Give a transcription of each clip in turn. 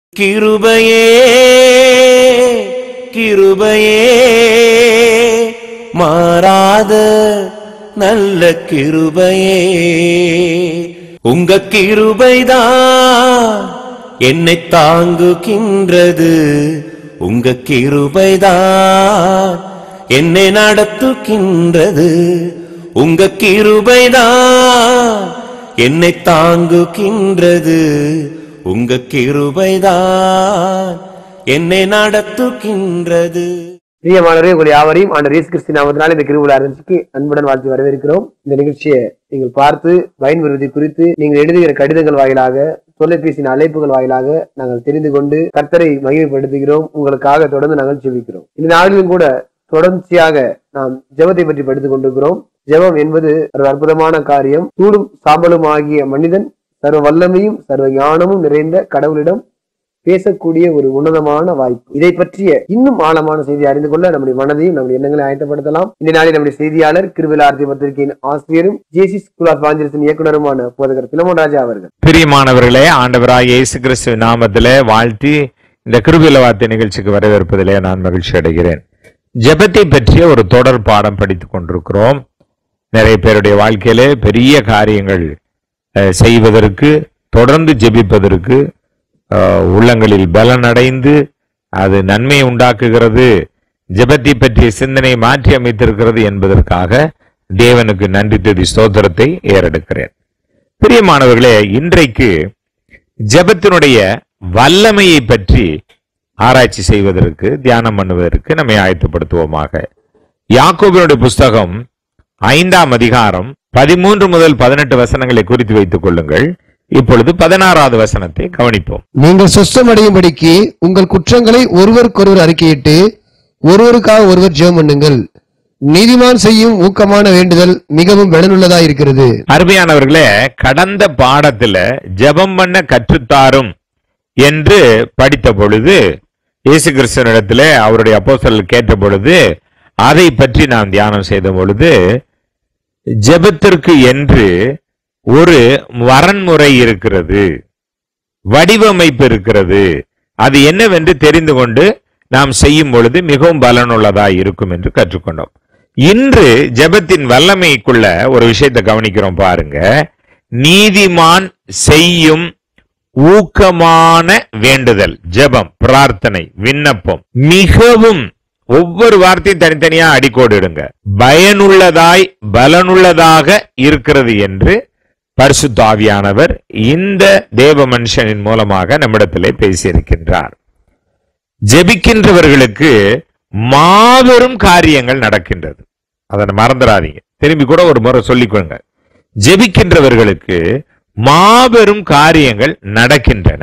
கிருபையே கிருபையே மாறாத நல்ல கிருபையே உங்க கிருபைதான் என்னை தாங்குகின்றது உங்க கிருபைதான் என்னை நடத்துகின்றது உங்க கிருபைதான் என்னை தாங்குகின்றது உங்க கிருபைதான் என்னை நடத்துகின்றது பிரியமானவரே உங்களை யாவரையும் ஆண்டவர் இயேசு கிறிஸ்து நாமத்தினால இந்த கிருபுல அரசிக்கு அன்புடன் வாழ்த்து வரவேற்கிறோம் இந்த நிகழ்ச்சியை நீங்கள் பார்த்து பயன்பெறுவதை குறித்து நீங்கள் எழுதுகிற கடிதங்கள் வாயிலாக தொலைபேசியின் அழைப்புகள் வாயிலாக நாங்கள் தெரிந்து கொண்டு கர்த்தரை மகிமைப்படுத்துகிறோம் உங்களுக்காக தொடர்ந்து நாங்கள் ஜெபிக்கிறோம் இந்த நாளிலும் கூட தொடர்ச்சியாக நாம் ஜெபத்தை பற்றி படித்துக் கொண்டிருக்கிறோம் ஜெபம் என்பது ஒரு அற்புதமான காரியம் சூடும் சாம்பலும் ஆகிய மனிதன் சர்வ வல்லமையும் சர்வ ஞானமும் நிறைந்த கடவுளிடம் பேசக்கூடிய ஒரு உன்னதமான வாய்ப்பு இதை பற்றிய இன்னும் ஆழமான செய்தி அறிந்து கொள்ள நம்முடைய மனதையும் நம்முடைய எண்ணங்களை ஆயத்தப்படுத்தலாம் இந்த நாளில் நம்முடைய செய்தியாளர் கிருவிலார்த்தி பத்திரிகையின் ஆசிரியரும் ஜேசி ஸ்கூல் ஆஃப் ஆஞ்சல்ஸின் இயக்குனருமான போதகர் பிலமோன் ராஜா அவர்கள் பிரியமானவர்களே ஆண்டவராய் இயேசு கிறிஸ்து நாமத்திலே வாழ்த்தி இந்த கிருபில வார்த்தை நிகழ்ச்சிக்கு வரவேற்பதிலே நான் மகிழ்ச்சி அடைகிறேன் ஜெபத்தை பற்றிய ஒரு தொடர் பாடம் படித்துக் கொண்டிருக்கிறோம் நிறைய பேருடைய வாழ்க்கையிலே பெரிய காரியங்கள் அஹ், செய்வதற்கு தொடர்ந்து ஜெபிப்பதற்கு அஹ், உள்ளங்களில் பலன் அடைந்து அது நன்மை உண்டாக்குகிறது ஜெபத்தை பற்றிய சிந்தனை மாற்றி அமைத்திருக்கிறது என்பதற்காக தேவனுக்கு நன்றி துதி ஸ்தோத்திரத்தை ஏறெடுக்கிறேன் பிரியமானவர்களே இன்றைக்கு ஜெபத்தினுடைய வல்லமையை பற்றி ஆராய்ச்சி செய்வதற்கு தியானம் பண்ணுவதற்கு நம்மை ஆயத்தப்படுத்துவோமாக யாக்கோபினுடைய புஸ்தகம் ஐந்தாம் அதிகாரம் பதிமூன்று முதல் பதினெட்டு வசனங்களை குறித்து வைத்துக் கொள்ளுங்கள் இப்பொழுது பதினாறாவது வசனத்தை கவனிப்போம் நீங்கள் சொஸ்தமடையும்படிக்கு உங்கள் குற்றங்களை ஒருவருக்கொருவர் அறிக்கையிட்டு ஒருவருக்காக ஒருவர் ஜெபம் பண்ணுங்கள் நீதிமான் செய்யும் ஊக்கமான வேண்டுதல் மிகவும் பலனுள்ளதா இருக்கிறது அருமையானவர்களே கடந்த பாடத்துல ஜெபம் பண்ண கற்றுத்தாரும் என்று படித்த பொழுது இயேசு கிறிஸ்தனிடத்திலே அவருடைய அப்போஸ்தலர் கேட்ட பொழுது அதை பற்றி நாம் தியானம் செய்த பொழுது ஜெபத்திற்கு என்று ஒரு வரன்முறை இருக்கிறது வடிவமைப்பு இருக்கிறது அது என்னவென்று தெரிந்து கொண்டு நாம் செய்யும் பொழுது மிகவும் பலனுள்ளதா இருக்கும் என்று கற்றுக்கொண்டோம் இன்று ஜெபத்தின் வல்லமைக்குள்ள ஒரு விஷயத்தை கவனிக்கிறோம் பாருங்க நீதிமான் செய்யும் ஊக்கமான வேண்டுதல் ஜெபம் பிரார்த்தனை விண்ணப்பம் மிகவும் ஒவ்வொரு வார்த்தையும் தனித்தனியா அடிக்கோடு இடுங்க பயனுள்ளதாய் பலனுள்ளதாக இருக்கிறது என்று பரிசுத்த ஆவியானவர் இந்த தேவ மனுஷனின் மூலமாக நம்மிடத்திலே பேசியிருக்கின்றார் ஜெபிக்கின்றவர்களுக்கு மாபெரும் காரியங்கள் நடக்கின்றது அதை மறந்துடாதீங்க திரும்பி கூட ஒரு முறை சொல்லிக்கோங்க ஜெபிக்கின்றவர்களுக்கு மாபெரும் காரியங்கள் நடக்கின்றன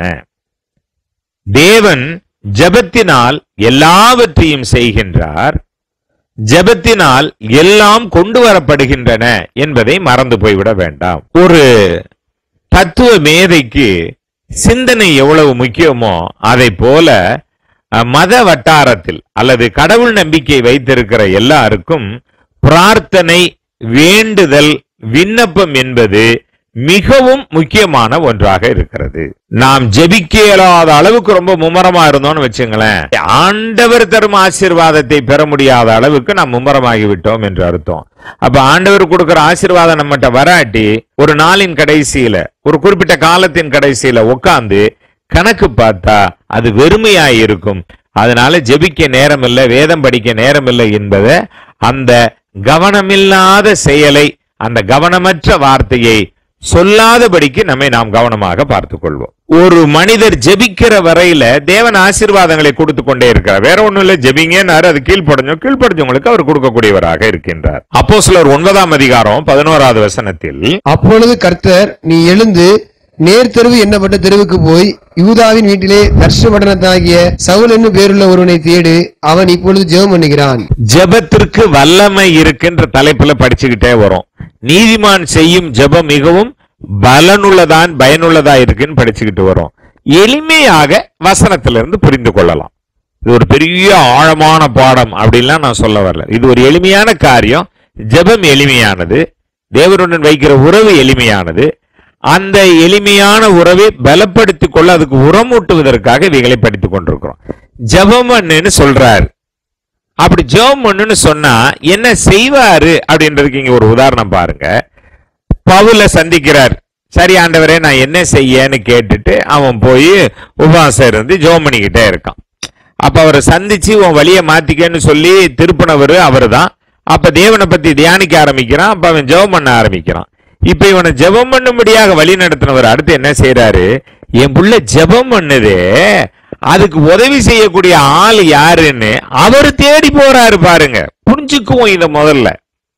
தேவன் ஜெபத்தினால் எல்லாவற்றையும் செய்கின்றார் ஜெபத்தினால் எல்லாம் கொண்டு வரப்படுகின்றன என்பதை மறந்து போய்விட வேண்டாம் ஒரு தத்துவ மேதைக்கு சிந்தனை எவ்வளவு முக்கியமோ அதை போல அஹ், மத வட்டாரத்தில் அல்லது கடவுள் நம்பிக்கை வைத்திருக்கிற எல்லாருக்கும் பிரார்த்தனை வேண்டுதல் விண்ணப்பம் என்பது மிகவும் முக்கியமான ஒன்றாக இருக்கிறது நாம் ஜெபிக்க இயலாத அளவுக்கு ரொம்ப மும்மரமா இருந்தோம்னு வச்சுங்களேன் ஆண்டவர் தரும் ஆசீர்வாதத்தை பெற முடியாத அளவுக்கு நாம் மும்மரமாகி விட்டோம் என்று அர்த்தம் அப்ப ஆண்டவர் கொடுக்கிற ஆசீர்வாதம் நம்மகிட்ட வராட்டி ஒரு நாளின் கடைசியில ஒரு குறிப்பிட்ட காலத்தின் கடைசியில உட்கார்ந்து கணக்கு பார்த்தா அது வெறுமையாய் இருக்கும் அதனால ஜெபிக்க நேரம் இல்லை வேதம் படிக்க நேரம் இல்லை என்பதை அந்த கவனமில்லாத செயலை அந்த கவனமற்ற வார்த்தையை சொல்லாதபடிக்கு நம்மை நாம் கவனமாக பார்த்துக் கொள்வோம் ஒரு மனிதர் ஜெபிக்கிற வரையில தேவன் ஆசீர்வாதங்களை கொடுத்து கொண்டே இருக்கிறார் வேற ஒண்ணும் இல்ல ஜெபிங்கன்னாரு அது கீழ்ப்படைஞ்சோம் கீழ்ப்படைஞ்சவங்களுக்கு அவர் கொடுக்கக்கூடியவராக இருக்கின்றார் அப்போ சிலர் ஒன்பதாம் அதிகாரம் பதினோராவது வசனத்தில் அப்பொழுது கர்த்தர் நீ எழுந்து நேர் தெருவு எண்ணப்பட்ட தெருவுக்கு போய் யூதாவின் வீட்டிலே தர்ஷபடனத்தாகிய சவுல் என்னும் பேருள்ள ஒருவனை தேடு அவன் இப்பொழுது ஜெபம் பண்ணுகிறான் ஜெபத்திற்கு வல்லமை இருக்கின்ற தலைப்புல படிச்சுக்கிட்டே வரும் நீதிமான் செய்யும் ஜெபம் மிகவும் பலனுள்ளதான் பயனுள்ளதா இருக்குன்னு படிச்சுக்கிட்டு வரும் எளிமையாக வசனத்திலிருந்து புரிந்து கொள்ளலாம் இது ஒரு பெரிய ஆழமான பாடம் அப்படின்லாம் நான் சொல்ல வரல இது ஒரு எளிமையான காரியம் ஜெபம் எளிமையானது தேவனுடன் வைக்கிற உறவு எளிமையானது அந்த எளிமையான உறவை பலப்படுத்திக் கொள்ள அதுக்கு உரமூட்டுவதற்காக இவைகளை படித்துக் கொண்டிருக்கிறோம் ஜெபம்னு சொல்றாரு அப்படி ஜெபம் பண்ணுன்னு சொன்னா என்ன செய்வாரு அப்படின்றதுக்கு இங்க ஒரு உதாரணம் பாருங்க பவுல சந்திக்கிறார் சரி ஆண்டவரே நான் என்ன செய்யன்னு கேட்டுட்டு அவன் போய் உபவாசம் இருந்து ஜெபம் பண்ணிக்கிட்டே இருக்கான் அப்ப அவரை சந்திச்சு உன் வழியை மாத்திக்கன்னு சொல்லி திருப்பினவர் அவர் தான் அப்ப தேவனை பத்தி தியானிக்க ஆரம்பிக்கிறான் அப்ப அவன் ஜெபம் பண்ண ஆரம்பிக்கிறான் இப்ப இவனை ஜெபம் பண்ணும்படியாக வழி நடத்தினவர் அடுத்து என்ன செய்யறாரு என் புள்ள ஜெபம் பண்ணுதே அதுக்கு உதவி செய்யக்கூடிய ஆள் யாருன்னு அவர் தேடி போறாரு பாருங்க புரிஞ்சுக்குவோம் இத முதல்ல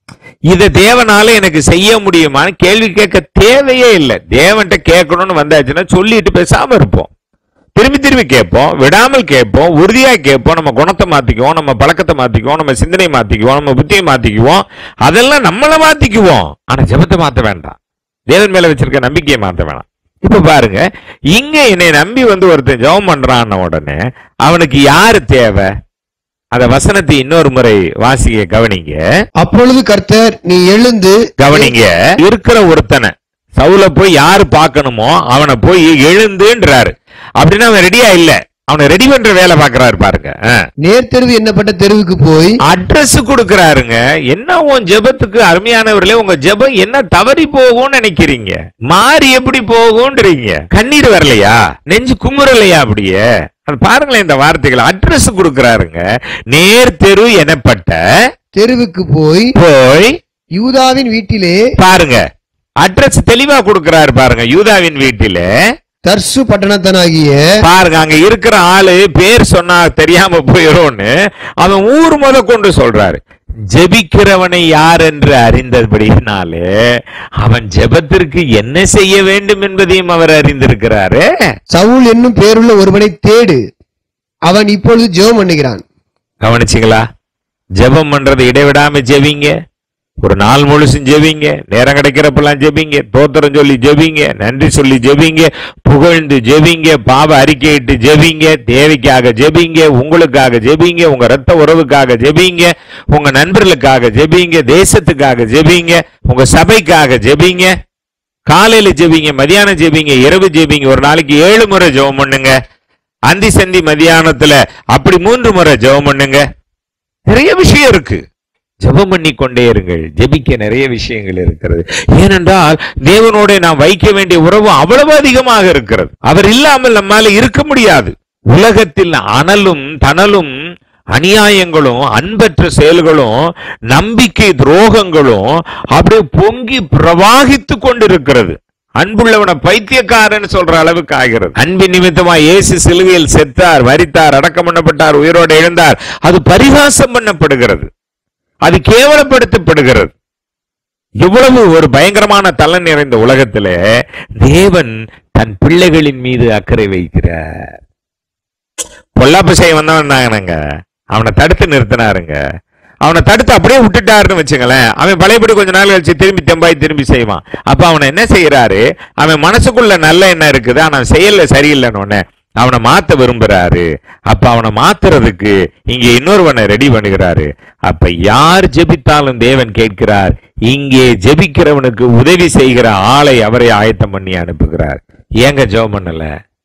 இத தேவனால எனக்கு செய்ய முடியுமான்னு கேள்வி கேட்க தேவையே இல்லை தேவன்கிட்ட கேட்கணும்னு வந்தாச்சுன்னா சொல்லிட்டு பேசாம இருப்போம் திரும்பி திரும்பி கேட்போம் விடாமல் கேட்போம் உறுதியா கேட்போம் நம்ம குணத்தை மாத்திக்குவோம் நம்ம பழக்கத்தை மாத்திக்குவோம் நம்ம சிந்தனை மாத்திக்குவோம் நம்ம புத்தியை மாத்திக்குவோம் அதெல்லாம் நம்மள மாத்திக்குவோம் ஆனா ஜெபத்தை மாத்த வேண்டாம் தேவன் மேல வச்சிருக்க நம்பிக்கையை மாத்த வேணாம் இப்ப பாருங்க இங்க என்னை நம்பி வந்து ஒருத்தன் ஜெபம் பண்றான்ன உடனே அவனுக்கு யாரு தேவை அந்த வசனத்தை இன்னொரு முறை வாசிக்க கவனிங்க அப்பொழுது கர்த்தர் நீ எழுந்து கவனிங்க இருக்கிற ஒருத்தனை சவுல போய் யாரு பார்க்கணுமோ அவனை போய் எழுந்துன்றாரு அப்படின்னா அவன் ரெடியா இல்ல அவனை ரெடி பண்ற வேலை பாக்குறாரு பாருங்க நேர்த்தெருவு என்னப்பட்ட தெருவுக்கு போய் அட்ரஸ் கொடுக்கறாருங்க என்ன உன் ஜெபத்துக்கு அருமையானவர்களே உங்க ஜெபம் என்ன தவறி போகும்னு நினைக்கிறீங்க மாறி எப்படி போகும்ன்றீங்க கண்ணீர் வரலையா நெஞ்சு குமுறலையா அப்படியே அது பாருங்களேன் இந்த வார்த்தைகள் அட்ரஸ் கொடுக்கறாருங்க நேர் தெரு எனப்பட்ட தெருவுக்கு போய் போய் யூதாவின் வீட்டிலே பாருங்க அட்ரஸ் தெளிவா கொடுக்கறாரு பாருங்க யூதாவின் வீட்டில தர்சு பட்டணத்தனாகிய பாருங்க அங்க இருக்கிற ஆளு பேர் சொன்னா தெரியாம போயிடும்னு அவன் ஊர் முத கொண்டு சொல்றாரு ஜெபிக்கிறவனை யார் என்று அறிந்தபடினாலே அவன் ஜெபத்திற்கு என்ன செய்ய வேண்டும் என்பதையும் அவர் அறிந்திருக்கிறாரு சவுல் என்னும் பேருள்ள ஒருவனை தேடு அவன் இப்பொழுது ஜெபம் பண்ணுகிறான் கவனிச்சிங்களா ஜெபம் பண்றது இடைவிடாம ஜெபிங்க ஒரு நாள் முழுசும் ஜெபிங்க நேரம் கிடைக்கிறப்பெல்லாம் ஜெபிங்க தோத்திரம் சொல்லி ஜெபிங்க நன்றி சொல்லி ஜெபிங்க புகழ்ந்து ஜெபிங்க பாவ அறிக்கையிட்டு ஜெபிங்க தேவைக்காக ஜெபிங்க உங்களுக்காக ஜெபிங்க உங்க ரத்த உறவுக்காக ஜெபிங்க உங்க நண்பர்களுக்காக ஜெபிங்க தேசத்துக்காக ஜெபிங்க உங்க சபைக்காக ஜெபிங்க காலையில ஜெபிங்க மதியானம் ஜெபிங்க இரவு ஜெபிங்க ஒரு நாளைக்கு ஏழு முறை ஜெபம் பண்ணுங்க அந்தி சந்தி மதியானத்துல அப்படி மூன்று முறை ஜெபம் பண்ணுங்க நிறைய விஷயம் இருக்கு ஜெபம் பண்ணி கொண்டே இருங்கள் ஜெபிக்க நிறைய விஷயங்கள் இருக்கிறது ஏனென்றால் தேவனோட நாம் வைக்க வேண்டிய உறவு அவ்வளவு அதிகமாக இருக்கிறது அவர் இல்லாமல் நம்மால இருக்க முடியாது உலகத்தில் அனலும் தனலும் அநியாயங்களும் அன்பற்ற செயல்களும் நம்பிக்கை துரோகங்களும் அப்படியே பொங்கி பிரவாகித்து கொண்டிருக்கிறது அன்புள்ளவனை பைத்தியக்காரன் சொல்ற அளவுக்கு ஆகிறது அன்பின் நிமித்தமா இயேசு சிலுவையில் செத்தார் வரித்தார் அடக்கம் பண்ணப்பட்டார் உயிரோடு எழுந்தார் அது பரிகாசம் பண்ணப்படுகிறது அது கேவலப்படுத்தப்படுகிறது இவ்வளவு ஒரு பயங்கரமான தலை நிறைந்த உலகத்திலே தேவன் தன் பிள்ளைகளின் மீது அக்கறை வைக்கிறார் பொல்லாப்பு செய்ய வந்தவன் தாங்க அவனை தடுத்து நிறுத்தினாருங்க அவனை தடுத்து அப்படியே விட்டுட்டாருன்னு வச்சுங்களேன் அவன் பழையபடி கொஞ்ச நாள் கழிச்சு திரும்பி தெம்பாய் திரும்பி செய்வான் அப்ப அவனை என்ன செய்யறாரு அவன் மனசுக்குள்ள நல்ல என்ன இருக்குது ஆனா செயல்ல சரியில்லைன்னு உடனே அவனை மாத்த விரும்புறாரு அப்ப அவனை மாத்துறதுக்கு இங்க இன்னொருவனை ரெடி பண்ணுகிறாரு அப்ப யார் ஜெபித்தாலும் தேவன் கேட்கிறார் இங்கே ஜெபிக்கிறவனுக்கு உதவி செய்கிற ஆளை அவரை ஆயத்தம் பண்ணி அனுப்புகிறார் ஏங்க ஜெபம் பண்ணல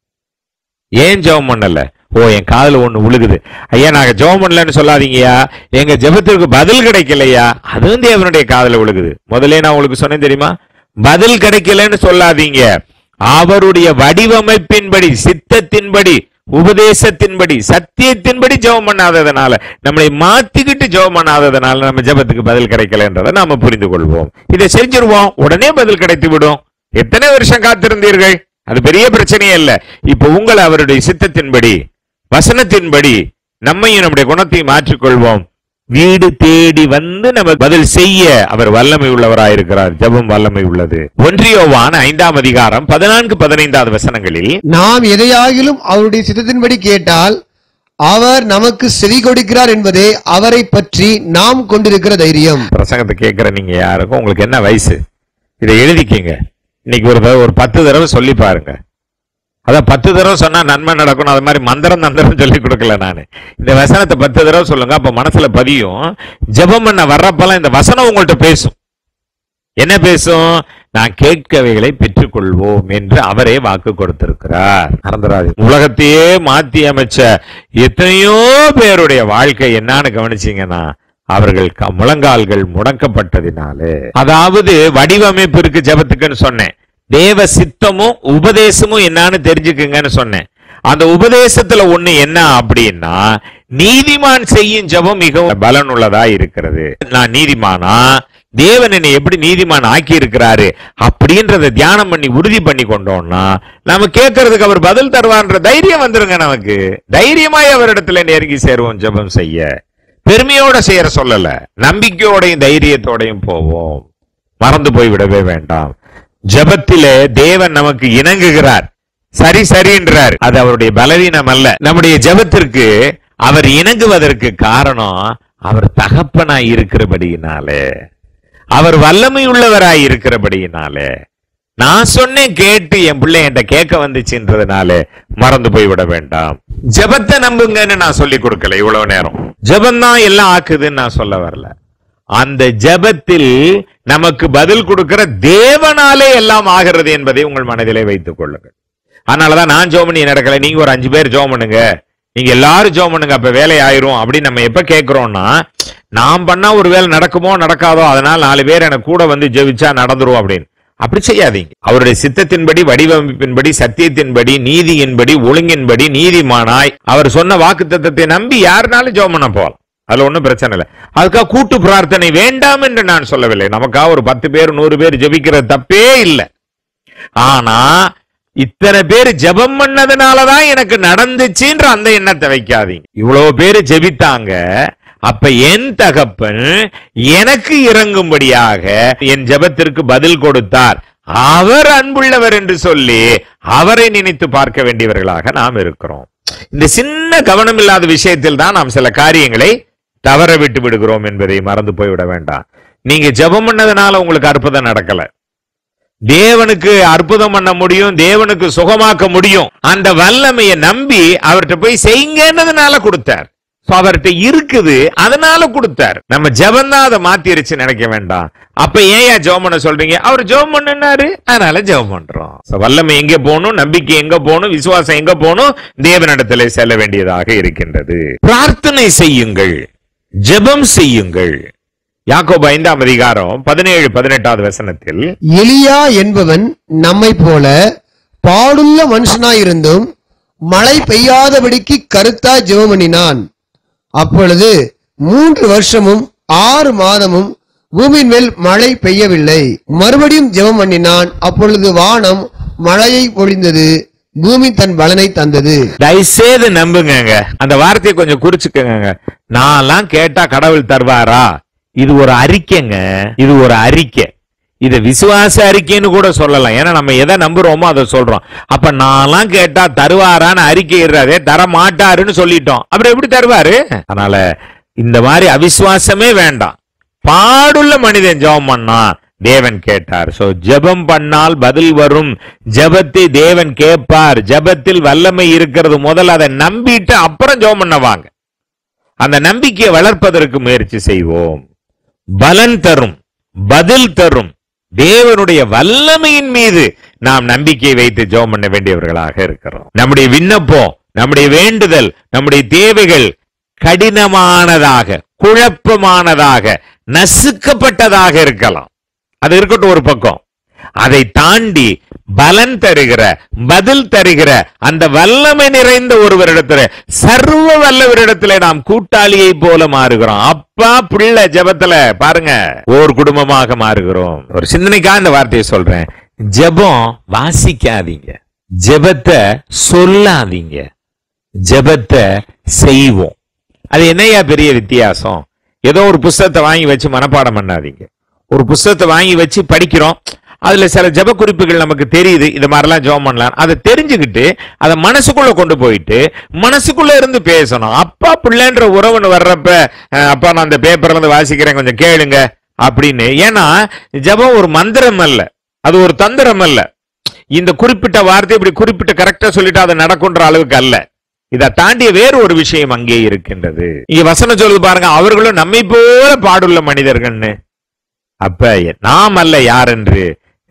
ஏன் ஜெபம் பண்ணல ஓ என் காதுல ஒண்ணு உழுகுது ஐயா நாங்க ஜெபம் பண்ணலன்னு சொல்லாதீங்கயா எங்க ஜெபத்திற்கு பதில் கிடைக்கலையா அதுவும் தேவனுடைய காதுல விழுகுது முதல்ல நான் உங்களுக்கு சொன்னேன் தெரியுமா பதில் கிடைக்கலன்னு சொல்லாதீங்க அவருடைய வடிவமைப்பின்படி சித்தத்தின்படி உபதேசத்தின்படி சத்தியத்தின்படி ஜெபம் பண்ணாததுனால நம்மளை மாத்திக்கிட்டு ஜெபம் பண்ணாததுனால நம்ம ஜெபத்துக்கு பதில் கிடைக்கலன்றதை நாம புரிந்து கொள்வோம் இதை செஞ்சிருவோம் உடனே பதில் கிடைத்து விடும் எத்தனை வருஷம் காத்திருந்தீர்கள் அது பெரிய பிரச்சனையே இல்ல இப்ப உங்களை அவருடைய சித்தத்தின்படி வசனத்தின்படி நம்மையும் நம்முடைய குணத்தையும் மாற்றிக்கொள்வோம் வீடு தேடி வந்து நம்ம பதில் செய்ய அவர் வல்லமை உள்ளவராயிருக்கிறார் ஜெபம் வல்லமை உள்ளது ஒன்றியோவான் ஐந்தாம் அதிகாரம் பதினான்கு பதினைந்தாவது வசனங்களில் நாம் எதையாகிலும் அவருடைய சித்தத்தின்படி கேட்டால் அவர் நமக்கு செவி கொடுக்கிறார் என்பதே அவரை பற்றி நாம் கொண்டிருக்கிற தைரியம் பிரசங்கத்தை கேட்கிற நீங்க யாருக்கும் உங்களுக்கு என்ன வயசு இதை எழுதிக்கிங்க இன்னைக்கு ஒரு தடவை ஒரு பத்து தடவை சொல்லி பாருங்க அதான் பத்து தடவை சொன்னா நன்மை நடக்கணும் அது மாதிரி மந்திரம் தந்திரம் சொல்லி கொடுக்கல நான் இந்த வசனத்தை பத்து தடவை சொல்லுங்க அப்ப மனசுல பதியும் ஜெபம் பண்ண வர்றப்பெல்லாம் இந்த வசனம் உங்கள்ட்ட பேசும் என்ன பேசும் நான் கேட்கவைகளை பெற்றுக்கொள்வோம் என்று அவரே வாக்கு கொடுத்திருக்கிறார் மறந்துடாதீங்க. உலகத்தையே மாத்தி அமைச்ச எத்தனையோ பேருடைய வாழ்க்கை என்னன்னு கவனிச்சீங்கன்னா அவர்கள் க- முழங்கால்கள் முடக்கப்பட்டதினாலே அதாவது வடிவமைப்பு இருக்கு ஜெபத்துக்குன்னு சொன்னேன் தேவ சித்தமும் உபதேசமும் என்னன்னு தெரிஞ்சுக்குங்கன்னு சொன்னேன் அந்த உபதேசத்துல ஒண்ணு என்ன அப்படின்னா நீதிமான் செய்யும் ஜெபம் மிகவும் பலனுள்ளதா இருக்கிறது நான் நீதிமானா தேவன் என்னை எப்படி நீதிமான் ஆக்கி இருக்கிறாரு அப்படின்றத தியானம் பண்ணி உறுதி பண்ணி கொண்டோம்னா நம்ம கேட்கறதுக்கு அவர் பதில் தருவான்ற தைரியம் வந்துருங்க நமக்கு தைரியமாய் அவரிடத்துல நெருங்கி சேருவோம் ஜெபம் செய்ய பெருமையோட செய்யற சொல்லல நம்பிக்கையோடையும் தைரியத்தோடையும் போவோம் மறந்து போய் விடவே வேண்டாம் ஜெபத்திலே தேவன் நமக்கு இணங்குகிறார் சரி சரின்றார் அது அவருடைய பலவீனம் அல்ல நம்முடைய ஜெபத்திற்கு அவர் இணங்குவதற்கு காரணம் அவர் தகப்பனாய் இருக்கிறபடியினாலே அவர் வல்லமை உள்ளவராய் இருக்கிறபடியினாலே நான் சொன்னேன் கேட்டு என் பிள்ளை என்கிட்ட கேட்க வந்துச்சுன்றதுனால மறந்து போய் விட வேண்டாம் ஜெபத்தை நம்புங்கன்னு நான் சொல்லி கொடுக்கல இவ்வளவு நேரம் ஜெபம் தான் எல்லாம் ஆக்குதுன்னு நான் சொல்ல வரல அந்த ஜெபத்தில் நமக்கு பதில் கொடுக்கிற தேவனாலே எல்லாம் ஆகிறது என்பதை உங்கள் மனதிலே வைத்துக் கொள்ளுங்கள் அதனாலதான் நான் ஜோம் பண்ணி நடக்கல நீங்க ஒரு அஞ்சு பேர் ஜோம் பண்ணுங்க நீங்க எல்லாரும் ஜோம் பண்ணுங்க அப்ப வேலை ஆயிரும் அப்படின்னு நம்ம எப்ப கேட்கிறோம்னா நான் பண்ணா ஒரு வேலை நடக்குமோ நடக்காதோ அதனால நாலு பேர் எனக்கு கூட வந்து ஜெபிச்சா நடந்துரும் அப்படின்னு அப்படி செய்யாதீங்க அவருடைய சித்தத்தின்படி வடிவமைப்பின்படி சத்தியத்தின்படி நீதியின்படி ஒழுங்கின்படி நீதிமானாய் அவர் சொன்ன வாக்கு நம்பி யாருனாலும் ஜெபம் பண்ண போகலாம் அதுல ஒண்ணும் பிரச்சனை இல்லை அதுக்காக கூட்டு பிரார்த்தனை வேண்டாம் என்று நான் சொல்லவில்லை நமக்காக ஒரு பத்து பேர் நூறு பேர் ஜெபிக்கிறது தப்பே இல்லை ஆனா இத்தனை பேர் ஜெபம் பண்ணதுனாலதான் எனக்கு நடந்துச்சுன்ற அந்த எண்ணத்தை வைக்காதீங்க இவ்வளவு பேர் ஜெபித்தாங்க அப்ப என் தகப்பன் எனக்கு இறங்கும்படியாக என் ஜெபத்திற்கு பதில் கொடுத்தார் அவர் அன்புள்ளவர் என்று சொல்லி அவரை நினைத்து பார்க்க வேண்டியவர்களாக நாம் இருக்கிறோம் இந்த சின்ன கவனம் இல்லாத விஷயத்தில் தான் நாம் சில காரியங்களை தவற விட்டு விடுகிறோம் என்பதை மறந்து போய்விட வேண்டாம் நீங்க ஜெபம் பண்ணதுனால உங்களுக்கு அற்புதம் நடக்கல தேவனுக்கு அற்புதம் பண்ண முடியும் தேவனுக்கு சுகமாக்க முடியும் அந்த வல்லமையை நம்பி அவர்கிட்ட போய் செய்யுங்கன்றதுனால கொடுத்தார் So, அவர்கிட்ட இருக்குது அதனால கொடுத்தார் நம்ம ஜெபம் தான் அதை மாத்திருச்சு நினைக்க வேண்டாம் அப்ப ஏன் ஜெபம் பண்ண சொல்றீங்க அவர் ஜெபம் பண்ணாரு அதனால ஜெபம் பண்றோம் So, வல்லமை எங்க போகணும் நம்பிக்கை எங்க போகணும் விசுவாசம் எங்க போகணும் தேவனிடத்திலே செல்ல வேண்டியதாக இருக்கின்றது பிரார்த்தனை செய்யுங்கள் ஜெபம் செய்யுங்கள் யாக்கோபு ஐந்தாம் அதிகாரம் பதினேழு பதினெட்டாவது வசனத்தில் எலியா என்பவன் நம்மை போல பாடுள்ள மனுஷனாயிருந்தும் மழை பெய்யாதபடிக்கு கருத்தாய் ஜெபம் பண்ணினான் அப்பொழுது மூன்று வருஷமும் ஆறு மாதமும் பூமியின் மேல் மழை பெய்யவில்லை மறுபடியும் ஜெபம் பண்ணினான் அப்பொழுது வானம் மழையை பொழிந்தது பூமி தன் பலனை தந்தது தயவுசெய்து நம்புங்க அந்த வார்த்தையை கொஞ்சம் குறிச்சுக்கங்க நான்லாம் கேட்டா கடவுள் தருவாரா இது ஒரு அறிக்கைங்க இது ஒரு அறிக்கை இத விசுவாச அறிக்கைன்னு கூட சொல்லலாம் ஏன்னா நம்ம எதை நம்புறோமோ அதை சொல்றோம் அப்ப நான்லாம் கேட்டா தருவாரான்னு அறிக்கை இடுறாதே தர மாட்டாருன்னு சொல்லிட்டோம் அப்புறம் எப்படி தருவாரு அதனால இந்த மாதிரி அவிசுவாசமே வேண்டாம் பாடுள்ள மனிதன் ஜெபம் பண்ணா தேவன் கேட்டார் சோ ஜெபம் பண்ணால் பதில் வரும் ஜெபத்தை தேவன் கேட்பார் ஜெபத்தில் வல்லமை இருக்கிறது முதல்ல அதை நம்பிட்டு அப்புறம் ஜெபம் பண்ண வாங்க அந்த நம்பிக்கையை வளர்ப்பதற்கு முயற்சி செய்வோம் பலன் தரும் பதில் தரும் தேவனுடைய வல்லமையின் மீது நாம் நம்பிக்கை வைத்து ஜெபம் பண்ண வேண்டியவர்களாக இருக்கிறோம் நம்முடைய விண்ணப்பம் நம்முடைய வேண்டுதல் நம்முடைய தேவைகள் கடினமானதாக குழப்பமானதாக நசுக்கப்பட்டதாக இருக்கலாம் அது இருக்கட்டும் ஒரு பக்கம் அதை தாண்டி பலன் தருகிற பதில் தருகிற அந்த வல்லமை நிறைந்த ஒருவரிடத்துல சர்வ வல்லவரிடத்துல நாம் கூட்டாளியை போல மாறுகிறோம் அப்பா பிள்ளை ஜெபத்துல பாருங்க ஓர் குடும்பமாக மாறுகிறோம் ஒரு சிந்தனைக்காக இந்த வார்த்தையை சொல்றேன் ஜெபம் வாசிக்காதீங்க ஜெபத்தை சொல்லாதீங்க ஜெபத்தை செய்வோம் அது என்னையா பெரிய வித்தியாசம் ஏதோ ஒரு புஸ்தகத்தை வாங்கி வச்சு மனப்பாடம் பண்ணாதீங்க ஒரு புஸ்தகத்தை வாங்கி வச்சு படிக்கிறோம் அதுல சில ஜெப குறிப்புகள் நமக்கு தெரியுது இது மாதிரிலாம் ஜெபம் பண்ணலாம் அதை தெரிஞ்சுக்கிட்டு அதை மனசுக்குள்ள கொண்டு போயிட்டு மனசுக்குள்ள இருந்து பேசணும் அப்பா பிள்ளைன்ற உறவுன்னு வர்றப்ப அஹ், அப்பா நான் அந்த பேப்பர்ல இருந்து வாசிக்கிறேன் கொஞ்சம் கேளுங்க அப்படின்னு ஏன்னா ஜெபம் ஒரு மந்திரம் அல்ல அது ஒரு தந்திரம் அல்ல இந்த குறிப்பிட்ட வார்த்தை இப்படி குறிப்பிட்ட கரெக்டா சொல்லிட்டு அது நடக்குன்ற அளவுக்கு அல்ல இதை தாண்டிய வேறு ஒரு விஷயம் அங்கே இருக்கின்றது இங்க வசனம் சொல்லுது பாருங்க அவர்களும் நம்மை போல பாடுள்ள மனிதர்கள்னு அப்ப நாம் அல்ல யார் என்று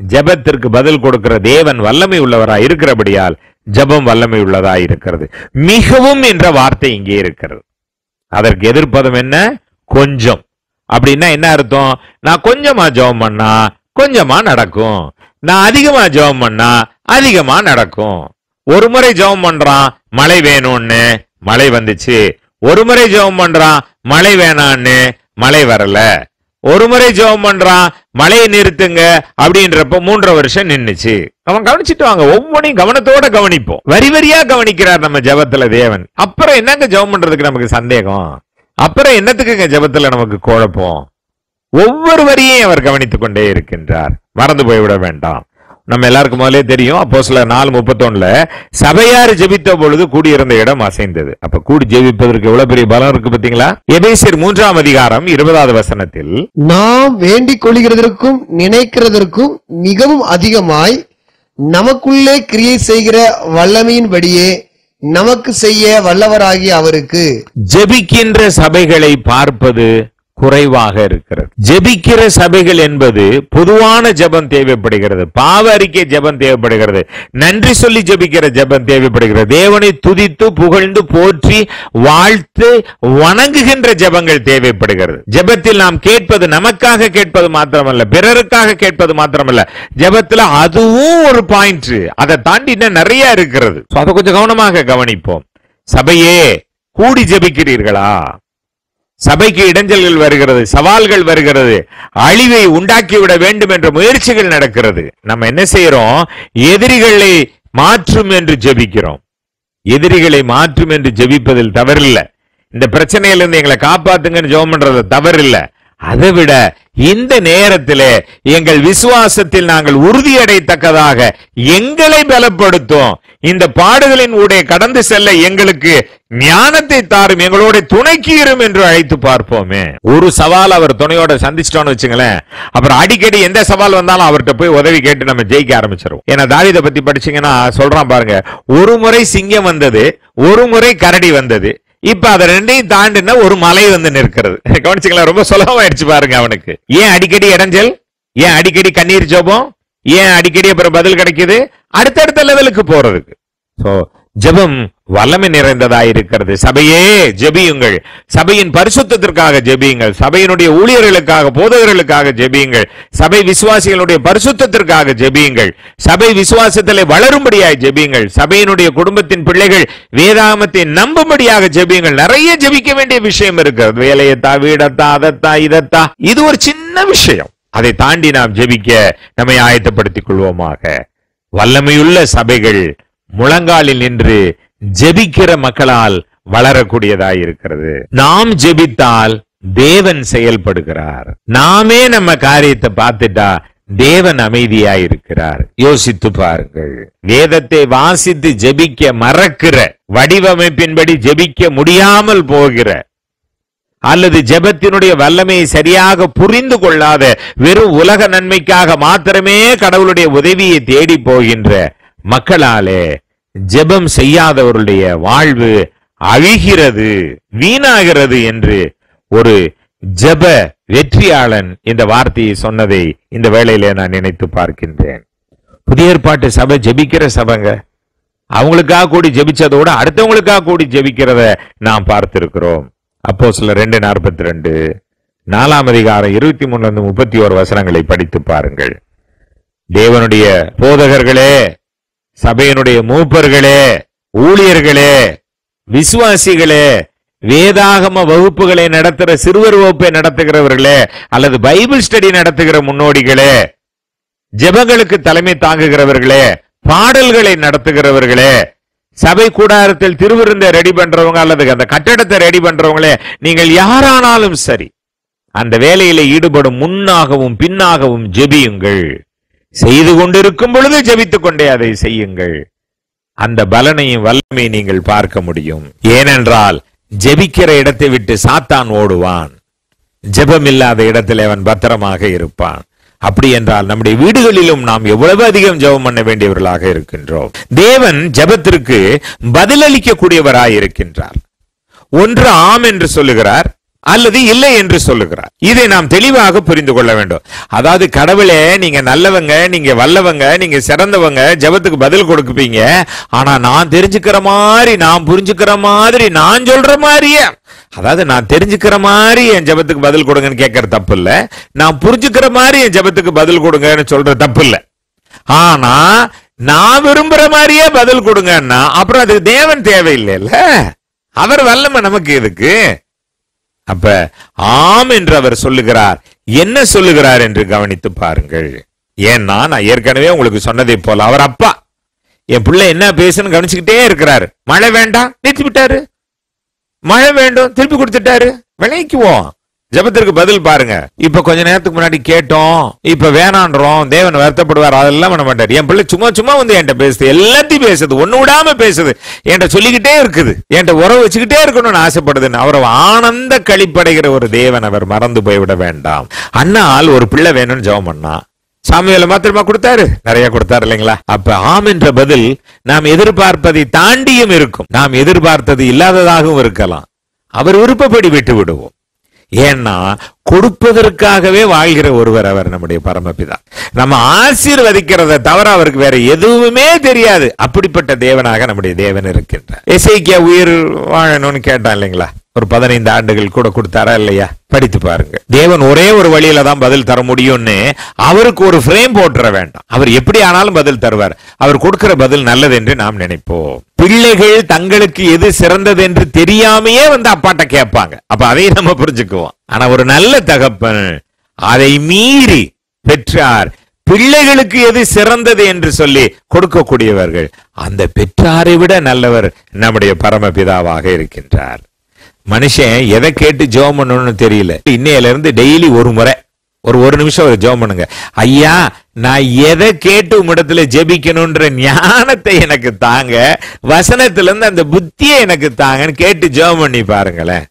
ஜெபத்திற்கு பதில் கொடுக்கிற தேவன் வல்லமை உள்ளவராய் இருக்கிறபடியால் ஜெபம் வல்லமை உள்ளதாய் இருக்கிறது மிகவும் என்ற வார்த்தை இங்கே இருக்கிறது அதற்கு எதிர்ப்பதம் என்ன கொஞ்சம் அப்படின்னா என்ன அர்த்தம் நான் கொஞ்சமா ஜெபம் பண்ணா கொஞ்சமா நடக்கும் நான் அதிகமா ஜெபம் பண்ணா அதிகமா நடக்கும் ஒரு முறை ஜெபம் பண்றான் மழை வேணும்னு மழை வந்துச்சு ஒரு முறை ஜெபம் பண்றான் மழை வேணான்னு மழை வரல ஒரு முறை ஜெபம் பண்றான் மழையை நிறுத்துங்க அப்படின்றப்ப மூன்றரை வருஷம் நின்னுச்சு அவன் கவனிச்சிட்டு வாங்க ஒவ்வொன்றையும் கவனத்தோட கவனிப்போம் வரி வரியா கவனிக்கிறார் நம்ம ஜெபத்துல தேவன் அப்புறம் என்னங்க ஜெபம் பண்றதுக்கு நமக்கு சந்தேகம் அப்புறம் என்னத்துக்குங்க ஜெபத்துல நமக்கு குழப்பம் ஒவ்வொரு வரியையும் அவர் கவனித்துக் கொண்டே இருக்கின்றார் மறந்து போய்விட வேண்டாம் நம்ம எல்லாருக்கும் முதலே தெரியும் அப்போ சில நாலு முப்பத்தொன்னுல சபையார் ஜெபித்த பொழுது கூடியிருந்த இடம் அசைந்தது அப்ப கூடி ஜெபிப்பதற்கு எவ்வளவு பெரிய பலம் இருக்கு பாத்தீங்களா எபேசியர் மூன்றாம் அதிகாரம் இருபதாவது வசனத்தில் நாம் வேண்டிக் கொள்கிறதற்கும் நினைக்கிறதற்கும் மிகவும் அதிகமாய் நமக்குள்ளே கிரியை செய்கிற வல்லமையின்படியே நமக்கு செய்ய வல்லவராகிய அவருக்கு ஜெபிக்கின்ற சபைகளை பார்ப்பது குறைவாக இருக்கிறது ஜெபிக்கிற சபைகள் என்பது பொதுவான ஜெபம் தேவைப்படுகிறது பாவ அறிக்கை ஜெபம் தேவைப்படுகிறது நன்றி சொல்லி ஜெபிக்கிற ஜெபம் தேவைப்படுகிறது தேவனை துதித்து புகழ்ந்து போற்றி வாழ்த்து வணங்குகின்ற ஜெபங்கள் தேவைப்படுகிறது ஜெபத்தில் நாம் கேட்பது நமக்காக கேட்பது மாத்திரமல்ல பிறருக்காக கேட்பது மாத்திரமல்ல ஜெபத்துல அதுவும் ஒரு பாயிண்ட் அதை தாண்டி இன்னும் நிறைய இருக்கிறது So, அதை கொஞ்சம் கவனமாக கவனிப்போம் சபையே கூடி ஜெபிக்கிறீர்களா சபைக்கு இடைஞ்சல்கள் வருகிறது சவால்கள் வருகிறது அழிவை உண்டாக்கிவிட வேண்டும் என்ற முயற்சிகள் நடக்கிறது நம்ம என்ன செய்யறோம் எதிரிகளை மாற்றும் என்று ஜெபிக்கிறோம் எதிரிகளை மாற்றும் என்று ஜெபிப்பதில் தவறில்லை இந்த பிரச்சனையிலிருந்து எங்களை காப்பாத்துங்கன்னு ஜெபம் பண்றது தவறில்ல அதை விட இந்த நேரத்திலே எங்கள் விசுவாசத்தில் நாங்கள் உறுதியடைத்தக்கதாக எங்களை பலப்படுத்தும் இந்த பாடுகளின் ஊடே கடந்து செல்ல எங்களுக்கு ஞானத்தை தாரும் எங்களோட துணைக்கு இரும் என்று அழைத்து பார்ப்போமே ஒரு சவால் அவர் துணையோட சந்திச்சிட்டோம்னு வச்சுங்களேன் அப்புறம் அடிக்கடி எந்த சவால் வந்தாலும் அவர்கிட்ட போய் உதவி கேட்டு நம்ம ஜெயிக்க ஆரம்பிச்சிரும் ஏன்னா தாவிதை பத்தி படிச்சீங்கன்னா சொல்றான் பாருங்க ஒரு முறை சிங்கம் வந்தது ஒரு முறை கரடி வந்தது இப்ப அத ரெண்டையும் தாண்டின ஒரு மலை வந்து நிற்கிறது கவனிச்சுங்களா ரொம்ப சுலபமாயிடுச்சு பாருங்க அவனுக்கு ஏன் அடிக்கடி இடைஞ்சல் ஏன் அடிக்கடி கண்ணீர் ஜோபம் ஏன் அடிக்கடி அப்புறம் பதில் கிடைக்குது அடுத்தடுத்த லெவலுக்கு போறதுக்கு சோ ஜெபம் வல்லமை நிறைந்ததாய் இருக்கிறது சபையே ஜெபியுங்கள் சபையின் பரிசுத்தத்திற்காக ஜெபியுங்கள் சபையினுடைய ஊழியர்களுக்காக போதகர்களுக்காக ஜெபியுங்கள் சபை விசுவாசிகளுடைய பரிசுத்தத்திற்காக ஜெபியுங்கள் சபை விசுவாசத்திலே வளரும்படியாய் ஜெபியுங்கள் சபையினுடைய குடும்பத்தின் பிள்ளைகள் வேதாகமத்தை நம்பும்படியாக ஜெபியுங்கள் நிறைய ஜெபிக்க வேண்டிய விஷயம் இருக்கிறது வேலையத்தா வீடத்தா அதத்தா இதத்தா இது ஒரு சின்ன விஷயம் அதை தாண்டி நாம் ஜெபிக்க நம்மை ஆயத்தப்படுத்திக் கொள்வோமாக வல்லமையுள்ள சபைகள் முழங்காலில் நின்று ஜெபிக்கிற மக்களால் வளரக்கூடியதாய் இருக்கிறது நாம் ஜெபித்தால் தேவன் செயல்படுகிறார் நாமே நம்ம காரியத்தை பார்த்துட்டா தேவன் அமைதியா இருக்கிறார் யோசித்து பாருங்கள் வேதத்தை வாசித்து ஜெபிக்க மறக்கிற வடிவமைப்பின்படி ஜெபிக்க முடியாமல் போகிற அல்லது ஜெபத்தினுடைய வல்லமையை சரியாக புரிந்து கொள்ளாத வெறும் உலக நன்மைக்காக மாத்திரமே கடவுளுடைய உதவியை தேடி போகின்ற மக்களாலே ஜெபம் செய்யாதவருடைய வாழ்வு அழிகிறது வீணாகிறது என்று ஒரு ஜெப வெற்றியாளன் இந்த வார்த்தையை சொன்னதை இந்த வேளையிலே நான் நினைத்து பார்க்கின்றேன் புதிய ஏற்பாட்டு சபை ஜெபிக்கிற சபைங்க அவங்களுக்காக கூடி ஜெபிச்சதோட அடுத்தவங்களுக்காக கூடி ஜெபிக்கிறத நாம் பார்த்திருக்கிறோம் அப்போ சில ரெண்டு நாற்பத்தி ரெண்டு நாலாம் அதிகாரம் இருபத்தி மூணுல இருந்து முப்பத்தி ஓரு வசனங்களை படித்து பாருங்கள் தேவனுடைய போதகர்களே சபையினுடைய மூப்பர்களே ஊழியர்களே விசுவாசிகளே வேதாகம வகுப்புகளை நடத்துகிற சிறுவர் வகுப்பை நடத்துகிறவர்களே அல்லது பைபிள் ஸ்டடி நடத்துகிற முன்னோடிகளே ஜெபங்களுக்கு தலைமை தாங்குகிறவர்களே பாடல்களை நடத்துகிறவர்களே சபை கூடாரத்தில் திருவிருந்த ரெடி பண்றவங்க அல்லது அந்த கட்டடத்தை ரெடி பண்றவங்களே நீங்கள் யாரானாலும் சரி அந்த வேலையில ஈடுபடும் முன்னாகவும் பின்னாகவும் ஜெபியுங்கள் செய்து கொண்டிருக்கும் பொழுது ஜெபித்துக் கொண்டே அதை செய்யுங்கள் அந்த பலனையும் வல்லமை நீங்கள் பார்க்க முடியும் ஏனென்றால் ஜெபிக்கிற இடத்தை விட்டு சாத்தான் ஓடுவான் ஜெபம் இல்லாத இடத்தில் அவன் பத்திரமாக இருப்பான் அப்படி என்றால் நம்முடைய வீடுகளிலும் நாம் எவ்வளவு அதிகம் ஜெபம் பண்ண வேண்டியவர்களாக இருக்கின்றோம் தேவன் ஜெபத்திற்கு பதிலளிக்க கூடியவராய் இருக்கின்றார் ஒன்று ஆம் என்று சொல்லுகிறார் அல்லது இல்லை என்று சொல்லுகிறார் இதை நாம் தெளிவாக புரிந்து கொள்ள வேண்டும் அதாவது கடவுளே நீங்க நல்லவங்க நீங்க வல்லவங்க நீங்க சிறந்தவங்க ஜெபத்துக்கு பதில் கொடுப்பீங்க ஆனா நான் தெரிஞ்சுக்கிற மாதிரி நான் புரிஞ்சுக்கிற மாதிரி நான் சொல்ற மாதிரியே அதாவது நான் தெரிஞ்சுக்கிற மாதிரி என் ஜெபத்துக்கு பதில் கொடுங்கன்னு கேட்கற தப்பு இல்ல நான் புரிஞ்சுக்கிற மாதிரி என் ஜெபத்துக்கு பதில் கொடுங்கன்னு சொல்ற தப்பு இல்ல ஆனா நான் விரும்புற மாதிரியே பதில் கொடுங்கன்னா அப்புறம் அதுக்கு தேவன் தேவையில்லைல்ல அவர் வல்லம நமக்கு எதுக்கு அப்ப ஆம் என்று அவர் சொல்லுகிறார் என்ன சொல்லுகிறார் என்று கவனித்து பாருங்கள் ஏன்னா நான் ஏற்கனவே உங்களுக்கு சொன்னதை போல அவர் அப்பா என் பிள்ளை என்ன பேசுன்னு கவனிச்சுக்கிட்டே இருக்கிறாரு மழை வேண்டாம் நிறுத்தி விட்டாரு மழை வேண்டும் திருப்பி கொடுத்துட்டாரு விளைக்குவோம் ஜெபத்திற்கு பதில் பாருங்க இப்ப கொஞ்ச நேரத்துக்கு முன்னாடி கேட்டோம் இப்ப வேணான்றோம் தேவன் வருத்தப்படுவார் அதெல்லாம் பண்ண மாட்டார் என் பிள்ளை சும்மா சும்மா வந்து என்கிட்ட பேசுது எல்லாத்தையும் பேசுது ஒண்ணு விடாம பேசுது என்கிட்ட சொல்லிக்கிட்டே இருக்குது என்கிட்ட உறவு வச்சுக்கிட்டே இருக்கணும்னு ஆசைப்படுதுன்னு அவர் ஆனந்த கழிப்படைகிற ஒரு தேவன் அவர் மறந்து போய்விட வேண்டாம் அண்ணால் ஒரு பிள்ளை வேணும்னு ஜெபம் பண்ணா சாமியில மாத்திரமா கொடுத்தாரு நிறைய கொடுத்தாரு இல்லைங்களா அப்ப ஆம் என்ற பதில் நாம் எதிர்பார்ப்பதை தாண்டியும் இருக்கும் நாம் எதிர்பார்த்தது இல்லாததாகவும் இருக்கலாம் அவர் விருப்பப்படி விட்டு விடுவோம் ஏன்னா கொடுப்பதற்காகவே வாழ்கிற ஒருவர் அவர் நம்முடைய பரமபிதா நம்ம ஆசீர்வதிக்கிறத தவிர அவருக்கு வேற எதுவுமே தெரியாது அப்படிப்பட்ட தேவனாக நம்முடைய தேவன் இருக்கின்றார் எசைக்கியா உயிர் வாழணும்னு கேட்டான் இல்லைங்களா ஒரு பதினைந்து ஆண்டுகள் கூட கொடுத்தாரா இல்லையா படித்து பாருங்க தேவன் ஒரே ஒரு வழியில தான் பதில் தர முடியும்னு அவருக்கு ஒரு ஃப்ரேம் போட்டுற வேண்டாம் அவர் எப்படி ஆனாலும் பதில் தருவார் அவர் கொடுக்கிற பதில் நல்லது என்று நாம் நினைப்போம் பிள்ளைகள் தங்களுக்கு எது சிறந்தது என்று தெரியாமையே வந்து அப்பாட்ட கேட்பாங்க அப்ப அதையும் நம்ம புரிஞ்சுக்குவோம் ஆனா ஒரு நல்ல தகப்பன் அதை மீறி பெற்றார் பிள்ளைகளுக்கு எது சிறந்தது என்று சொல்லி கொடுக்கக்கூடியவர்கள் அந்த பெற்றாரை விட நல்லவர் நம்முடைய பரமபிதாவாக இருக்கின்றார் மனுஷன் எதை கேட்டு ஜெபம் பண்ணணும்னு தெரியல இன்னையில இருந்து டெய்லி ஒரு முறை ஒரு ஒரு நிமிஷம் ஒரு ஜெபம் பண்ணுங்க ஐயா நான் எதை கேட்டு உம்மிடத்துல ஜெபிக்கணும்ன்ற ஞானத்தை எனக்கு தாங்க வசனத்துல இருந்து அந்த புத்தியை எனக்கு தாங்கன்னு கேட்டு ஜெபம் பண்ணி பாருங்களேன்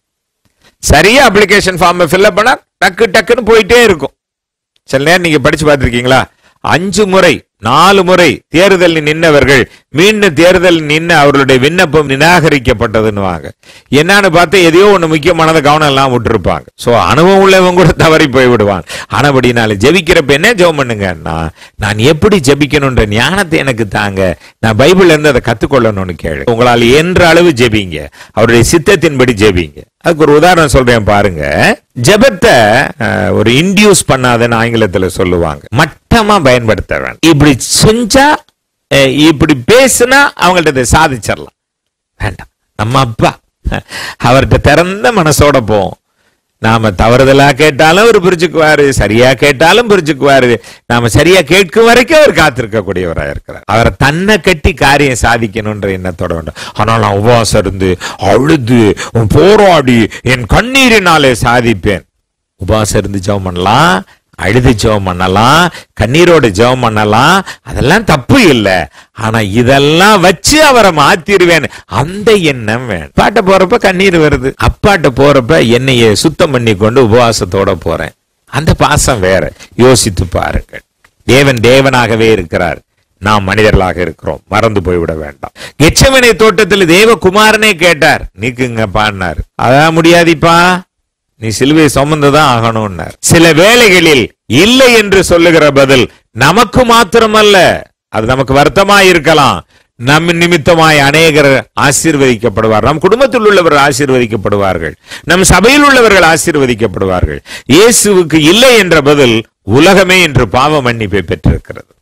சரியா அப்ளிகேஷன் ஃபார்ம் ஃபில்அப் பண்ணா டக்கு டக்குன்னு போயிட்டே இருக்கும் சில நேரம் நீங்க படிச்சு பார்த்திருக்கீங்களா அஞ்சு முறை நாலு முறை தேர்தலில் நின்னவர்கள் மீண்டும் தேர்தல் நின்று அவர்களுடைய விண்ணப்பம் நிராகரிக்கப்பட்டதுன்னு வாங்க என்னன்னு பார்த்து எதையோ ஒண்ணு முக்கியமானதை கவனம் எல்லாம் விட்டுருப்பாங்க சோ அனுபவம் உள்ளவங்க கூட தவறி போய் விடுவாங்க ஆனபடினால ஜெபிக்கிறப்ப என்ன ஜெபம் பண்ணுங்கன்னா நான் எப்படி ஜெபிக்கணும்ன்ற ஞானத்தை எனக்கு தாங்க நான் பைபிள்ல இருந்து அதை கத்துக்கொள்ளணும்னு கேளு உங்களால் என்ற அளவு ஜெபிங்க அவருடைய சித்தத்தின்படி ஜெபிங்க அதுக்கு ஒரு உதாரணம் சொல்றேன் பாருங்க ஜெபத்தை அஹ், ஒரு இன்டியூஸ் பண்ணாதன்னு ஆங்கிலத்துல சொல்லுவாங்க மட்டமா பயன்படுத்த வேண்டாம் இப்படி செஞ்சா அஹ், இப்படி பேசுனா அவங்கள்ட்ட இதை சாதிச்சிடலாம் வேண்டாம் நம்ம அப்பா அவர்கிட்ட திறந்த மனசோட போவோம் நாம தவறுதலா கேட்டாலும் அவர் புரிஞ்சுக்குவாரு சரியா கேட்டாலும் புரிஞ்சுக்குவாரு நாம சரியா கேட்கும் வரைக்கும் அவர் காத்திருக்கக்கூடியவரா இருக்கிறார் அவரை தன்னை கட்டி காரியம் சாதிக்கணும்ன்ற எண்ணத்தோட வேண்டும் ஆனால் நான் உபவாசம் இருந்து அழுது போராடி என் கண்ணீரினாலே சாதிப்பேன் உபவாசம் இருந்து ஜெபம் பண்ணலாம் அழுது ஜெபம் பண்ணலாம் கண்ணீரோட ஜெபம் பண்ணலாம் அதெல்லாம் தப்பு இல்லை ஆனா இதெல்லாம் வச்சு அவரை மாத்திருவேன் அந்த எண்ணம் வேணும் பாட்ட போறப்ப கண்ணீர் வருது அப்பாட்ட போறப்ப என்னைய சுத்தம் பண்ணி கொண்டு உபவாசத்தோட போறேன் அந்த பாசம் வேற யோசித்து பாருங்கள் தேவன் தேவனாகவே இருக்கிறார் நாம் மனிதர்களாக இருக்கிறோம் மறந்து போய்விட வேண்டாம் கெச்சமனை தோட்டத்தில் தேவகுமாரனே கேட்டார் நீக்குங்க பாடினார் அதான் முடியாதிப்பா நீ சிலுவை சுமந்துதான் ஆகணும்னார் சில வேளைகளில் இல்லை என்று சொல்லுகிற பதில் நமக்கு மாத்திரமல்ல அது நமக்கு வருத்தமாய் இருக்கலாம் நம் நிமித்தமாய் அநேகர் ஆசீர்வதிக்கப்படுவார் நம் குடும்பத்தில் உள்ளவர்கள் ஆசீர்வதிக்கப்படுவார்கள் நம் சபையில் உள்ளவர்கள் ஆசீர்வதிக்கப்படுவார்கள் இயேசுவுக்கு இல்லை என்ற பதில் உலகமே என்று பாவ மன்னிப்பை பெற்றிருக்கிறது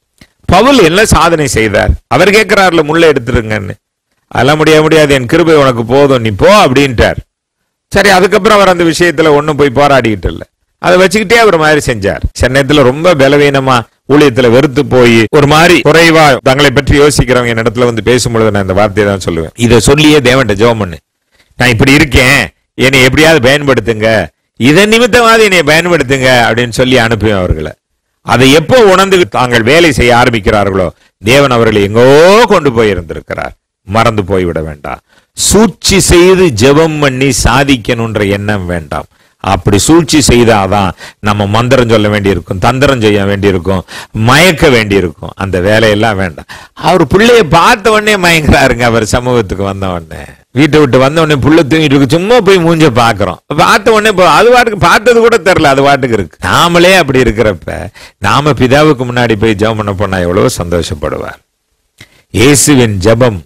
பவுல் என்ன சாதனை செய்தார் அவர் கேட்கிறார்ல முள்ள எடுத்துருங்கன்னு அதெல்லாம் முடிய முடியாது என் கிருபை உனக்கு போதும் நீ போ அப்படின்ட்டார் சரி அதுக்கப்புறம் அவர் அந்த விஷயத்துல ஒண்ணும் போய் போராடிக்கிட்டு இல்ல அதை வச்சுக்கிட்டே அவர் மாதிரி செஞ்சார் சென்னையத்துல ரொம்ப பலவீனமா ஊழியத்துல வெறுத்து போய் ஒரு மாதிரி குறைவா தங்களை பற்றி யோசிக்கிறவங்க என் இடத்துல வந்து பேசும்பொழுது நான் இந்த வார்த்தையை தான் சொல்லுவேன் இதை சொல்லியே தேவன்ட்ட ஜெபம் பண்ணு நான் இப்படி இருக்கேன் என்னை எப்படியாவது பயன்படுத்துங்க இதன் நிமித்தமாவது என்னை பயன்படுத்துங்க அப்படின்னு சொல்லி அனுப்புவேன் அவர்களை அதை எப்போ உணர்ந்து தாங்கள் வேலை செய்ய ஆரம்பிக்கிறார்களோ தேவன் அவர்களை எங்கோ கொண்டு போய் இருந்திருக்கிறார் மறந்து போய்விட வேண்டாம் சூழ்ச்சி செய்து ஜெபம் பண்ணி சாதிக்கணுன்ற எண்ணம் வேண்டாம் அப்படி சூழ்ச்சி செய்தாதான் நம்ம மந்திரம் சொல்ல வேண்டியிருக்கும் தந்திரம் செய்ய வேண்டியிருக்கும் மயக்க வேண்டியிருக்கும் அந்த வேலையெல்லாம் வேண்டாம் அவர் பிள்ளைய பார்த்த உடனே மயங்குறாருங்க அவர் சமூகத்துக்கு வந்த உடனே வீட்டை விட்டு வந்த உடனே புள்ள தூங்கிட்டு இருக்கு சும்மா போய் மூஞ்ச பாக்குறோம் பார்த்த உடனே போ- அது பாட்டுக்கு பார்த்தது கூட தெரியல அது பாட்டுக்கு இருக்கு நாமளே அப்படி இருக்கிறப்ப நாம பிதாவுக்கு முன்னாடி போய் ஜெபம் பண்ண போனா எவ்வளவு சந்தோஷப்படுவார் இயேசுவின் ஜெபம்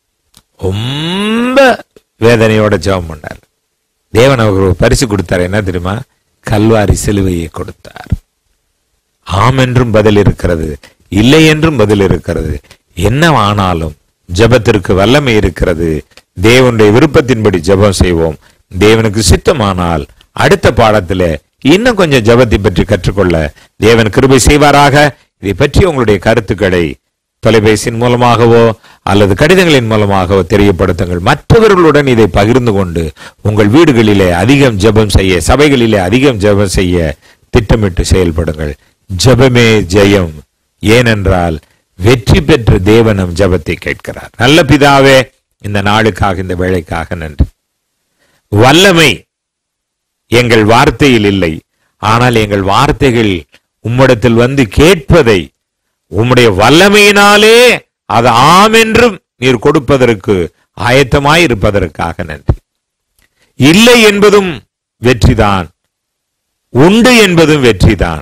ரொம்ப வேதனையோட ஜெபம் பண்ணார் தேவன் அவருக்கு ஒரு பரிசு கொடுத்தார் என்ன தெரியுமா கல்வாரி சிலுவையை கொடுத்தார் ஆம் என்றும் பதில் இருக்கிறது இல்லை என்றும் பதில் இருக்கிறது என்னவானாலும் ஜெபத்திற்கு வல்லமை இருக்கிறது தேவனுடைய விருப்பத்தின்படி ஜெபம் செய்வோம் தேவனுக்கு சித்தமானால் அடுத்த பாடத்துல இன்னும் கொஞ்சம் ஜெபத்தை பற்றி கற்றுக்கொள்ள தேவன் கிருபை செய்வாராக இதை பற்றி உங்களுடைய கருத்துக்களை தொலைபேசியின் மூலமாகவோ அல்லது கடிதங்களின் மூலமாகவோ தெரியப்படுத்துங்கள் மற்றவர்களுடன் இதை பகிர்ந்து கொண்டு உங்கள் வீடுகளிலே அதிகம் ஜெபம் செய்ய சபைகளிலே அதிகம் ஜெபம் செய்ய திட்டமிட்டு செயல்படுங்கள் ஜெபமே ஜெயம் ஏனென்றால் வெற்றி பெற்ற தேவனும் ஜெபத்தை கேட்கிறார் நல்ல பிதாவே இந்த நாளுக்காக இந்த வேலைக்காக நன்றி வல்லமை எங்கள் வார்த்தையில் இல்லை ஆனால் எங்கள் வார்த்தைகள் உம்மிடத்தில் வந்து கேட்பதை உம்முடைய வல்லமையினாலே அது ஆம் என்றும் நீர் கொடுப்பதற்கு ஆயத்தமாய் இருப்பதற்காக நன்றி இல்லை என்பதும் வெற்றிதான் உண்டு என்பதும் வெற்றிதான்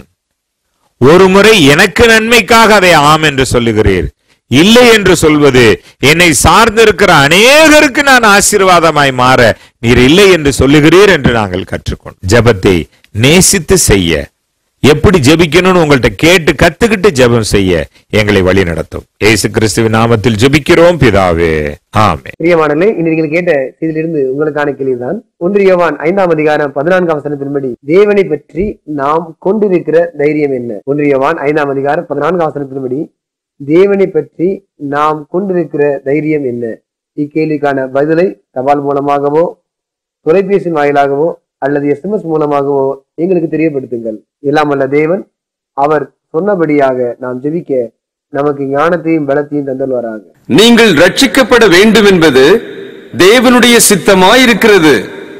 ஒரு முறை எனக்கு நன்மைக்காக அதை ஆம் என்று சொல்லுகிறீர் இல்லை என்று சொல்வது என்னை சார்ந்திருக்கிற அநேகருக்கு நான் ஆசீர்வாதமாய் மாற நீர் இல்லை என்று சொல்லுகிறீர் என்று நாங்கள் கற்றுக்கொண்டோம் ஜெபத்தை நேசித்து செய்ய எப்படி ஜெபிக்கணும்னு உங்கள்ட்ட கேட்டு கத்துக்கிட்டு ஜெபம் செய்ய எங்களை வழி நடத்தும் ஏசு கிறிஸ்துவின் நாமத்தில் ஜெபிக்கிறோம் பிதாவே ஆமே பிரியமானே இனி நீங்கள் கேட்ட செய்தியிலிருந்து உங்களுக்கான கேள்விதான் ஒன்று யோவான் ஐந்தாம் அதிகாரம் பதினான்காம் வசனத்தின்படி தேவனை பற்றி நாம் கொண்டிருக்கிற தைரியம் என்ன ஒன்று யோவான் ஐந்தாம் அதிகாரம் பதினான்காம் வசனத்தின்படி தேவனை பற்றி நாம் கொண்டிருக்கிற தைரியம் என்ன இக்கேள்விக்கான பதிலை தபால் மூலமாகவோ தொலைபேசியின் வாயிலாகவோ அல்லது எஸ்எம்எஸ் மூலமாகவோ எங்களுக்கு தெரியப்படுத்துங்கள் எல்லாம் வல்ல தேவன் அவர் சொன்னபடியாக நாம் ஜெபிக்க நமக்கு ஞானத்தையும் பலத்தையும் தந்தல்வாராக நீங்கள் ரட்சிக்கப்பட வேண்டும் என்பது தேவனுடைய சித்தமாயிருக்கிறது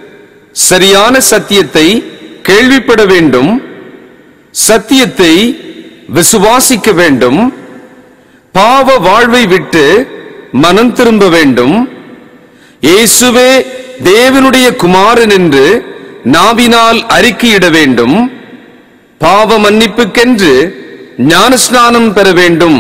சரியான சத்தியத்தை கேள்விப்பட வேண்டும் சத்தியத்தை விசுவாசிக்க வேண்டும் பாவ வாழ்வை விட்டு மனம் திரும்ப வேண்டும் இயேசுவே தேவனுடைய குமாரன் என்று நாவினால் அறிக்கையிட வேண்டும் பாவ மன்னிப்புக்கென்று ஞானஸ்நானம் பெற வேண்டும்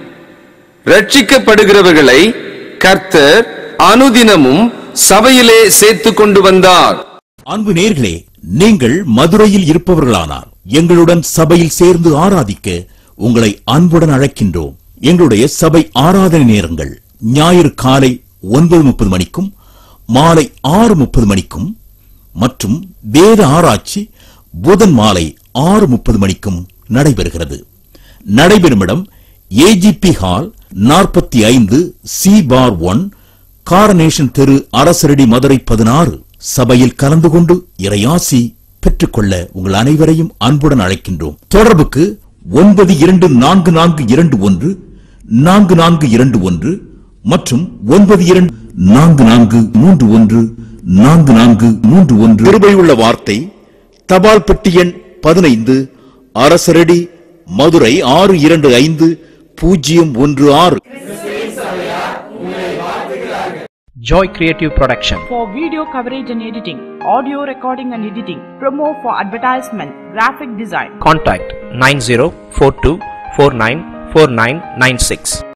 ரட்சிக்கப்படுகிறவர்களை கர்த்தர் அனுதினமும் சபையிலே சேர்த்துக் கொண்டு வந்தார் அன்பு நேர்களே நீங்கள் மதுரையில் இருப்பவர்களானார் எங்களுடன் சபையில் சேர்ந்து ஆராதிக்க உங்களை அன்புடன் அழைக்கின்றோம் எங்களுடைய சபை ஆராதனை நேரங்கள் ஞாயிறு காலை ஒன்பது முப்பது மணிக்கும் மாலை ஆறு முப்பது மணிக்கும் மற்றும் வேத ஆராய்ச்சி புதன் மாலை ஆறு முப்பது மணிக்கும் நடைபெறுகிறது நடைபெறும் இடம் ஏஜிபி ஹால் நாற்பத்தி ஐந்து சி பார் ஒன் காரனேஷன் தெரு அரசரடி மதுரை பதினாறு சபையில் கலந்து கொண்டு இறையாசி பெற்றுக்கொள்ள உங்கள் அனைவரையும் அன்புடன் அழைக்கின்றோம் தொடர்புக்கு ஒன்பது இரண்டு நான்கு நான்கு இரண்டு ஒன்று நான்கு நான்கு இரண்டு ஒன்று மற்றும் ஒன்பது இரண்டு நான்கு நான்கு மூன்று ஒன்று நான்கு நான்கு மூன்று ஒன்று கிருபையுள்ள வார்த்தை தபால் பெட்டி எண் பதினைந்து அரசரடி மதுரை ஆறு இரண்டு ஐந்து பூஜ்ஜியம் ஒன்று ஆறு Joy Creative Production. for video coverage and editing, audio recording and editing, promo for advertisement, graphic design. Contact 9042494996.